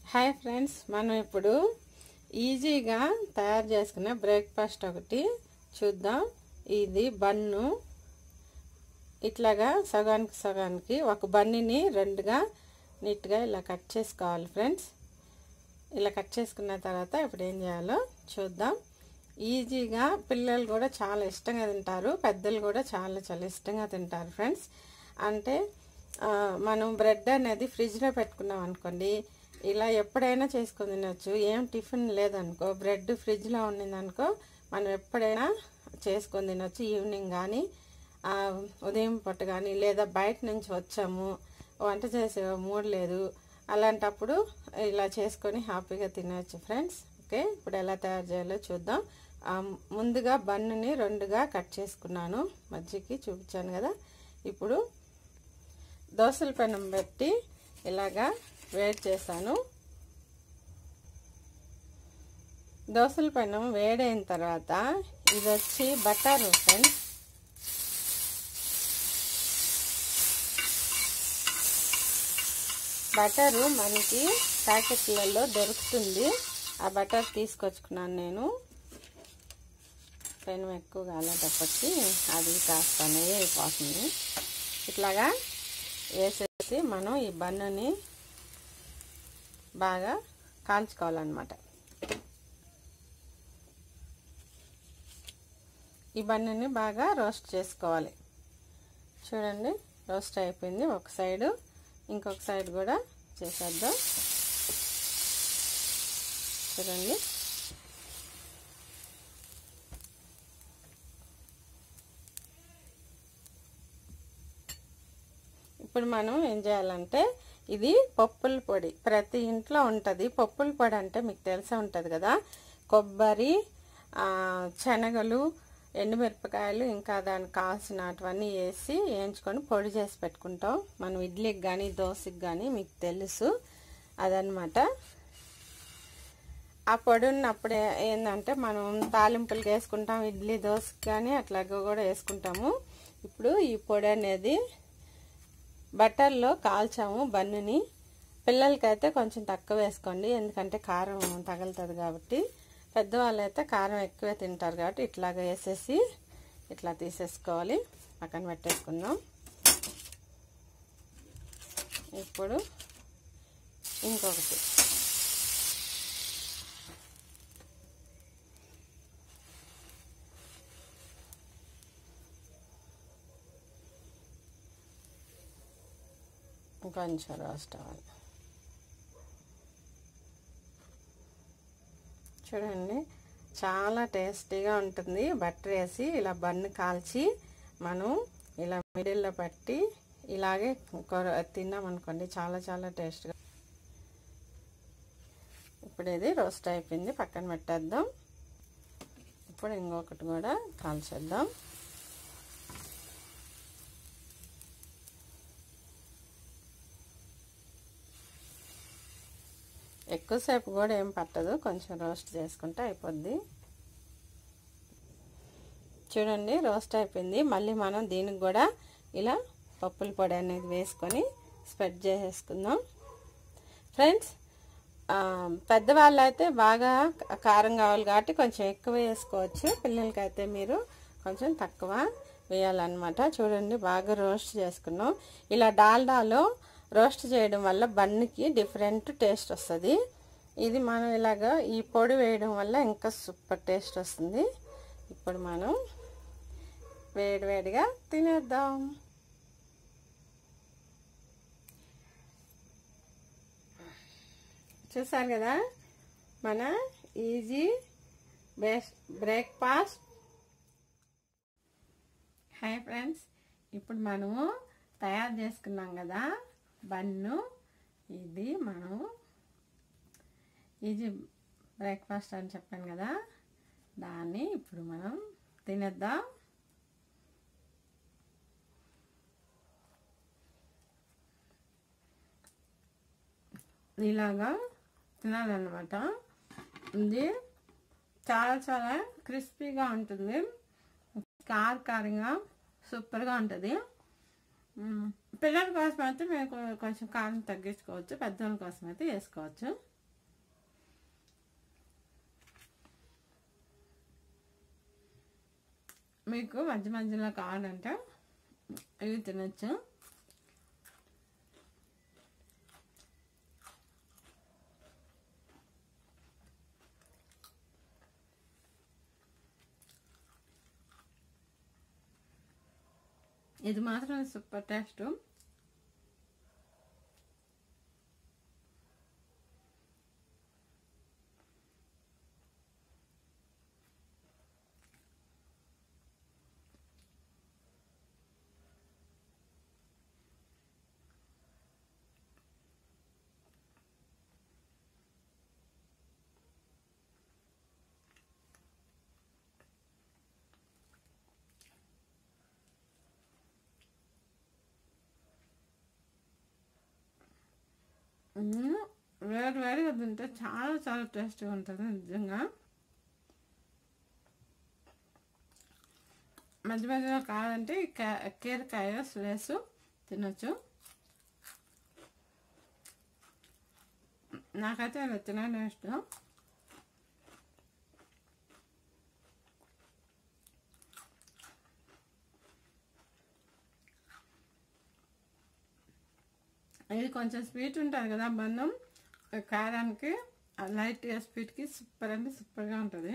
Hi friends మనం ఇప్పుడు ఈజీగా తయారు చేసుకునే బ్రేక్ఫాస్ట్ ఒకటి చూద్దాం ఇది బన్ను ఇట్లాగా సగానికి సగానికి ఒక బన్నీని రెండుగా నీట్గా ఇలా కట్ చేసుకోవాలి ఫ్రెండ్స్ ఇలా కట్ చేసుకున్న తర్వాత ఇప్పుడు ఏం చేయాలో చూద్దాం ఈజీగా పిల్లలు కూడా చాలా ఇష్టంగా తింటారు పెద్దలు కూడా చాలా చాలా ఇష్టంగా తింటారు ఫ్రెండ్స్ అంటే ఆ, మనం బ్రెడ్ అనేది ఫ్రిడ్జ్లో పెట్టుకున్నాం అనుకోండి ఇలా ఎప్పుడైనా చేసుకొని తినొచ్చు ఏం టిఫిన్ లేదనుకో బ్రెడ్ ఫ్రిడ్జ్లో ఉండిందనుకో మనం ఎప్పుడైనా చేసుకొని తినొచ్చు ఈవినింగ్ కానీ ఆ, ఉదయం పూట కానీ లేదా బయట నుంచి వచ్చాము వంట చేసే మూడ్ లేదు అలాంటప్పుడు ఇలా చేసుకొని హ్యాపీగా తినవచ్చు ఫ్రెండ్స్ ఓకే ఇప్పుడు ఎలా తయారు చేయాలో చూద్దాం ఆ, ముందుగా బన్నుని రెండుగా కట్ చేసుకున్నాను మధ్యకి చూపించాను కదా ఇప్పుడు దోశల పెనం పెట్టి ఇలాగా వేడి చేశాను దోశల పెనం వేడైన తర్వాత ఇది వచ్చి బటర్ ఫ్రెండ్స్ బటరు మనకి ప్యాకెట్లలో దొరుకుతుంది ఆ బటర్ తీసుకొచ్చుకున్నాను నేను పెనం ఎక్కువ కాలేటప్పటికి అది కాస్త నెయ్యి అయిపోతుంది ఇట్లాగా వేసేసి మనం ఈ బన్నుని బాగా కాల్చుకోవాలన్నమాట ఈ బన్నుని బాగా రోస్ట్ చేసుకోవాలి చూడండి రోస్ట్ అయిపోయింది ఒక సైడు ఇంకొక సైడ్ కూడా చేసేద్దాం చూడండి ఇప్పుడు మనం ఏం చేయాలంటే ఇది పప్పుల పొడి ప్రతి ఇంట్లో ఉంటుంది పప్పుల పొడి అంటే మీకు తెలిసే ఉంటుంది కదా కొబ్బరి శనగలు ఎండుమిరపకాయలు ఇంకా దానికి కావాల్సినటువన్నీ వేసి వేయించుకొని పొడి చేసి పెట్టుకుంటాం మనం ఇడ్లీకి కానీ దోశకి కానీ మీకు తెలుసు అదనమాట ఆ పొడి ఉన్నప్పుడు ఏంటంటే మనం తాలింపులకి వేసుకుంటాం ఇడ్లీ దోశకి కానీ అట్లాగే కూడా వేసుకుంటాము ఇప్పుడు ఈ పొడి అనేది బటర్లో కాల్చాము బన్నుని పిల్లలకైతే కొంచెం తక్కువ వేసుకోండి ఎందుకంటే కారం తగులుతుంది కాబట్టి పెద్దవాళ్ళు అయితే కారం ఎక్కువే తింటారు కాబట్టి ఇట్లాగ వేసేసి ఇట్లా తీసేసుకోవాలి పక్కన పెట్టేసుకుందాం ఇప్పుడు ఇంకొకటి కొంచెం రోస్ట్ అవ్వాలి చూడండి చాలా టేస్టీగా ఉంటుంది బటర్ వేసి ఇలా బన్ను కాల్చి మనం ఇలా మిడిల్లో పెట్టి ఇలాగే తిన్నామనుకోండి చాలా చాలా టేస్ట్గా ఇప్పుడు ఇది రోస్ట్ అయిపోయింది పక్కన పెట్టేద్దాం ఇప్పుడు ఇంకొకటి కూడా కాల్చేద్దాం ఎక్కువసేపు కూడా ఏం పట్టదు కొంచెం రోస్ట్ చేసుకుంటే అయిపోద్ది చూడండి రోస్ట్ అయిపోయింది మళ్ళీ మనం దీనికి కూడా ఇలా పప్పుల పొడి అనేది వేసుకొని స్ప్రెడ్ చేసేసుకుందాం ఫ్రెండ్స్ పెద్దవాళ్ళు అయితే బాగా కారం కావాలి కాబట్టి కొంచెం ఎక్కువ వేసుకోవచ్చు పిల్లలకైతే మీరు కొంచెం తక్కువ వేయాలన్నమాట చూడండి బాగా రోస్ట్ చేసుకున్నాం ఇలా డాల్డాలో రోస్ట్ చేయడం వల్ల బన్నుకి డిఫరెంట్ టేస్ట్ వస్తుంది ఇది మనం ఇలాగా ఈ పొడి వేయడం వల్ల ఇంకా సూపర్ టేస్ట్ వస్తుంది ఇప్పుడు మనం వేడివేడిగా తినేద్దాం చూసారు కదా మన easy best breakfast hi friends ఇప్పుడు మనము తయారు చేసుకున్నాం కదా బన్ను ఇది మనం ఈజీ బ్రేక్ఫాస్ట్ అని చెప్పాను కదా దాన్ని ఇప్పుడు మనం తినేద్దాం ఇలాగా తినాలన్నమాట ఇది చాలా చాలా క్రిస్పీగా ఉంటుంది కార కారంగా సూపర్గా ఉంటుంది పిల్లల కోసం అయితే మేము కొంచెం కారం తగ్గించుకోవచ్చు పెద్దవాళ్ళ కోసం అయితే వేసుకోవచ్చు మీకు మధ్య మధ్యలో కావాలంటే ఇవి తినచ్చు ఇది మాత్రం సూపర్ టేస్ట్ మ్మ్. వేడి వేడిగా తింటే చాలా చాలా టేస్టీగా ఉంటుంది నిజంగా మధ్య మధ్యలో కావాలంటే ఈ కా- కీరకాయ స్లేసు తినొచ్చు నాకైతే అది తినడం ఇష్టం ఇది కొంచెం స్వీట్ ఉంటుంది కదా బంధం కారానికి లైట్ స్వీట్కి సూపర్ అంటే సూపర్గా ఉంటుంది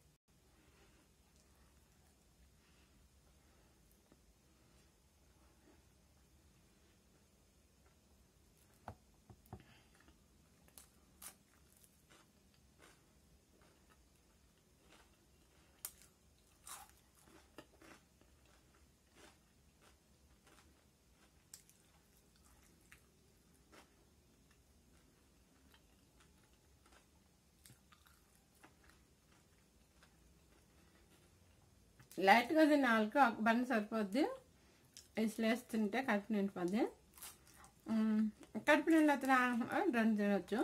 లైట్గా తిన్న వాళ్ళకి ఒక బండి సరిపోద్ది స్లేస్ తింటే కడుపు నిండిపోద్ది మ్మ్. కడుపు నిండా తిన రెండు తినొచ్చు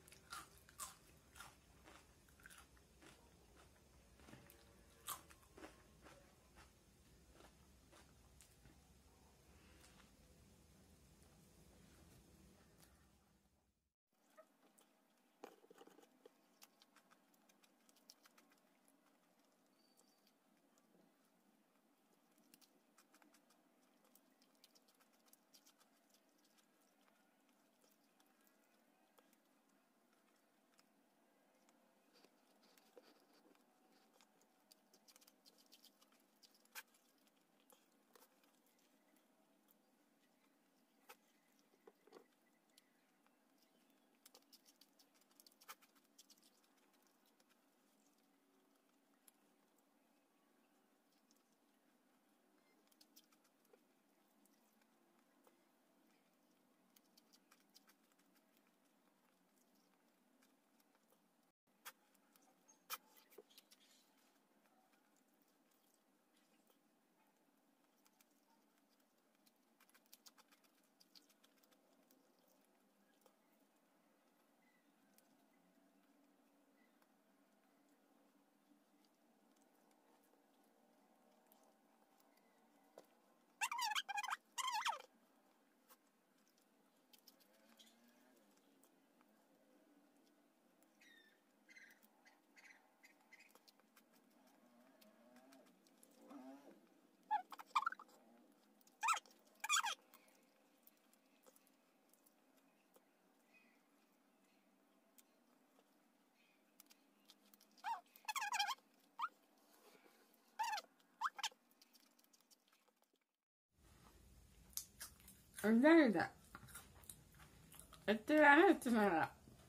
అంతే ఇదా ఎత్తుగానే ఎత్తున్నారా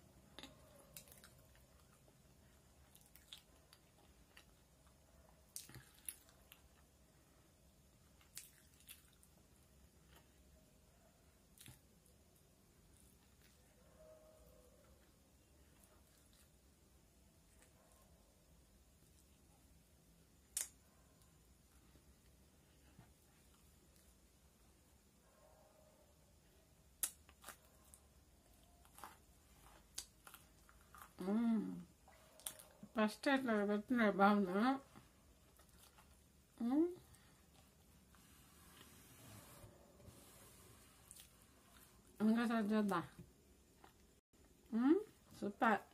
ఫస్ట్ అట్లా పెడుతున్నాడు బాగున్నా ఇంకా సార్ చూద్దాం సూపర్